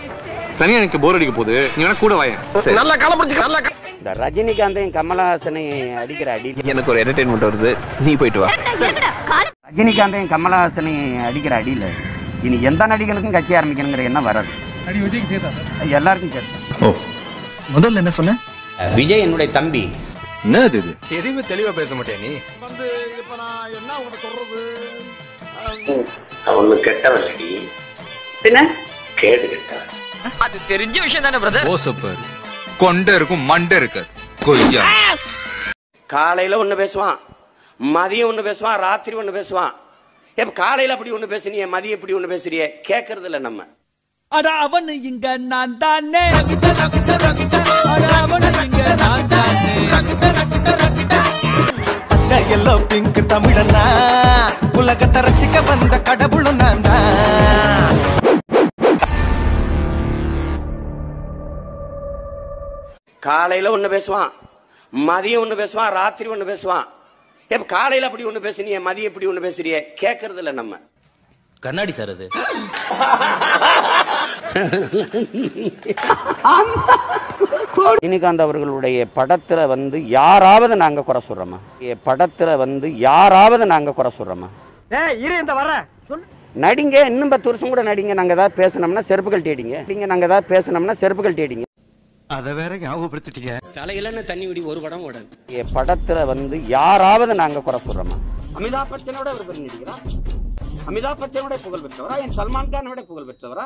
தனியா எனக்கு போர் அடிக்க போகுது நீ வேணா கூட வாயேன் நல்லா காலம் பிடிச்சி நல்லா இந்த ரஜினிகாந்தையும் கமலஹாசனையும் அடிக்கிற அடி எனக்கு ஒரு என்டர்டைன்மெண்ட் வருது நீ போயிட்டு வா ரஜினிகாந்தையும் கமலஹாசனையும் அடிக்கிற அடியில் இனி எந்த நடிகனுக்கும் கட்சி ஆரம்பிக்கணுங்கிற எண்ணம் வராது எல்லாருக்கும் சேர்த்து முதல்ல என்ன சொன்ன விஜய் என்னுடைய தம்பி என்னது இது எதுவுமே தெளிவா பேச மாட்டியா நீ அவனு கெட்டவன் அடி கேடு கெட்டவன் அது தெரிஞ்ச விஷயம் தானே பிரதர் ஓசப்பாரு கொண்டை இருக்கும் மண்டை இருக்காது கொய்யா காலையில ஒண்ணு பேசுவான் மதியம் ஒண்ணு பேசுவான் ராத்திரி ஒண்ணு பேசுவான் எப்ப காலையில அப்படி ஒண்ணு பேசுனியே மதியம் இப்படி ஒண்ணு பேசுறியே கேக்குறது இல்ல நம்ம அட அவன் இங்க நான் தானே அட அவன் இங்க நான் தானே பச்சை எல்லோ பிங்க் தமிழனா உலகத்தை ரசிக்க வந்த கடவுளும் நான் தான் காலையில ஒண்ணு பேசுவான் மதியம் ஒண்ணு பேசுவான் ராத்திரி ஒண்ணு பேசுவான் எப்ப காலையில அப்படி ஒண்ணு பேசுனியே மதியம் இப்படி ஒண்ணு பேசுறியே கேக்குறது இல்ல நம்ம கண்ணாடி சார் அது ரஜினிகாந்த் அவர்களுடைய படத்துல வந்து யாராவது நாங்க குறை சொல்றோமா எ- படத்துல வந்து யாராவது நாங்க குறை சொல்றோமா இரு இந்த வர நடிங்க இன்னும் பத்து வருஷம் கூட நடிங்க நாங்க ஏதாவது பேசணும்னா செருப்புகள் தேடிங்க நீங்க நாங்க ஏதாவது பேசணும்னா செருப்புகள் தேடிங்க அத வேற ஞாபகப்படுத்திட்டீங்க தலையில தண்ணி விடி ஒரு படம் ஓடாது எ- படத்துல வந்து யாராவது நாங்க குறை சொல்றோமா அமிதாப் பச்சனோட ஒரு பெரிய நடிகரா அமிதாப் பச்சனோட புகழ் பெற்றவரா என் சல்மான் கானோட புகழ் பெற்றவரா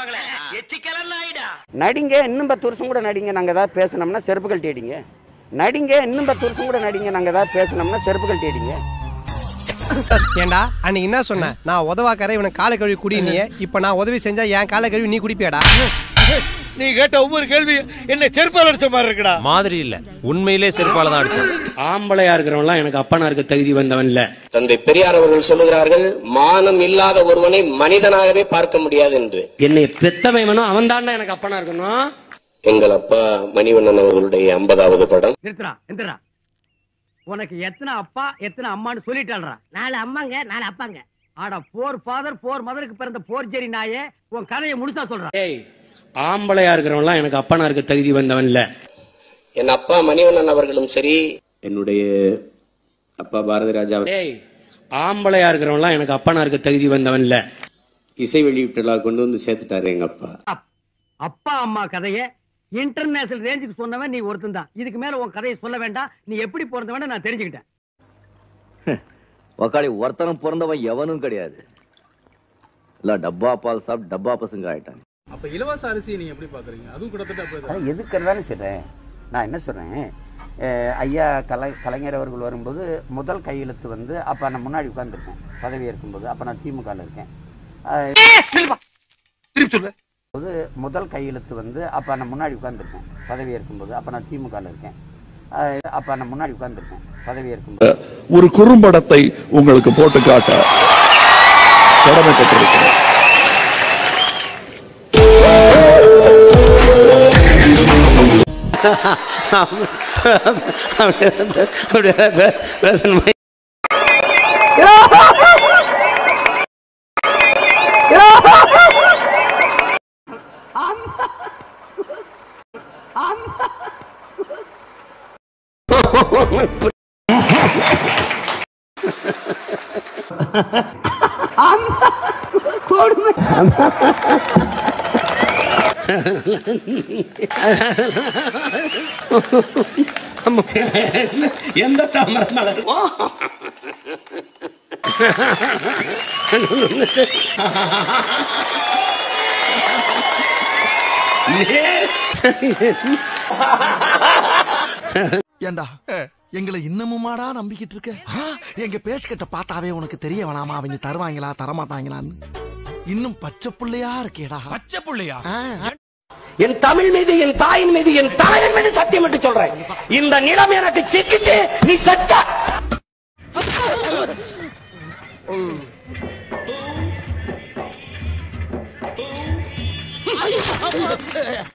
நடிங்க இன்னும் பத்து வருஷம் கூட நடிங்க நாங்க ஏதாவது பேசணும்னா செருப்புகள் தேடிங்க நடிங்க இன்னும் பத்து வருஷம் கூட நடிங்க நாங்க ஏதாவது பேசணும்னா செருப்புகள் தேடிங்க ஏண்டா அன்னைக்கு என்ன சொன்ன நான் உதவாக்கற இவனை காலை கழுவி குடினியே இப்ப நான் உதவி செஞ்சா என் காலை கழுவி நீ குடிப்பியாடா நீ கேட்ட ஒவ்வொரு கேள்வி என்ன செருப்பால் அடிச்ச மாதிரி இருக்குடா மாதிரி இல்ல உண்மையிலே செருப்பால தான் அடிச்சேன் ஆம்பளையா இருக்கிறவன்லாம் எனக்கு அப்பனா இருக்க தகுதி வந்தவன் இல்ல தந்தை பெரியார் அவர்கள் சொல்லுகிறார்கள் மானம் இல்லாத ஒருவனை மனிதனாகவே பார்க்க முடியாது என்று என்னை பெத்தவன் வேணும் அவன் தாண்டா எனக்கு அப்பனா இருக்கணும் எங்கள் அப்பா மணிவண்ணன் அவர்களுடைய ஐம்பதாவது படம் நிறுத்துறா எந்திரா உனக்கு எத்தனை அப்பா எத்தனை அம்மான்னு சொல்லிட்டாள்றா நாலு அம்மாங்க நாலு அப்பாங்க ஆடா போர் ஃபாதர் போர் மதருக்கு பிறந்த போர் ஜெரி நாயே உன் கதையை முழுசா சொல்றான் ஏய் ஆம்பளையா இருக்கிறவன்லாம் எனக்கு அப்பனா இருக்க தகுதி வந்தவன் இல்ல என் அப்பா மணிவண்ணன் அவர்களும் சரி என்னுடைய அப்பா பாரதி ராஜா ஏய் ஆம்பளையா இருக்கிறவன்லாம் எனக்கு அப்பனா இருக்க தகுதி வந்தவன் இல்ல இசை வெளியீட்டுலா கொண்டு வந்து சேர்த்துட்டாரு எங்க அப்பா அப்பா அம்மா கதையை இன்டர்நேஷனல் ரேஞ்சுக்கு சொன்னவன் நீ ஒருத்தன் தான் இதுக்கு மேல உன் கதையை சொல்ல வேண்டாம் நீ எப்படி பிறந்தவன் நான் தெரிஞ்சுக்கிட்டேன் ஒக்காளி ஒருத்தனும் பிறந்தவன் எவனும் கிடையாது இல்ல டப்பா பால் சாப்பிட்டு டப்பா பசங்க ஆயிட்டாங்க அப்ப இலவச அரிசி நீங்க எப்படி பாக்குறீங்க அதுவும் கிட்டத்தட்ட அப்படி அதை எதுக்கிறதானே சொல்றேன் நான் என்ன சொல்றேன் அஹ் ஐயா கலை கலைஞர் அவர்கள் வரும்போது முதல் கையெழுத்து வந்து அப்போ நான் முன்னாடி உட்காந்துருக்கேன் பதவி இருக்கும்போது அப்போ நான் திமுகவில் இருக்கேன் அஹ் போது முதல் கையெழுத்து வந்து அப்போ நான் முன்னாடி உட்காந்துருக்கேன் பதவி இருக்கும்போது அப்போ நான் திமுகவில் இருக்கேன் அஹ் அப்போ நான் முன்னாடி உட்காந்துருக்கேன் பதவி இருக்கும்போது ஒரு குறும்படத்தை உங்களுக்கு போட்டு காட்ட கடமைப்பட்டிருக்கிறேன் எந்த தாமரை மலரும் ஏண்டா எங்களை இன்னமுமாடா நம்பிக்கிட்டு இருக்க ஆ, எங்க பேசிக்கிட்ட பார்த்தாவே உனக்கு தெரிய வேணாமா அவங்க தருவாங்களா தரமாட்டாங்களான்னு இன்னும் பச்சை புள்ளையா இருக்கேடா பச்சை புள்ளையா என் தமிழ் மீது என் தாயின் மீது என் தலைவன் மீது சத்தியம் என்று சொல்றேன் இந்த நிலம் எனக்கு சிக்கிச்சு நீ செத்த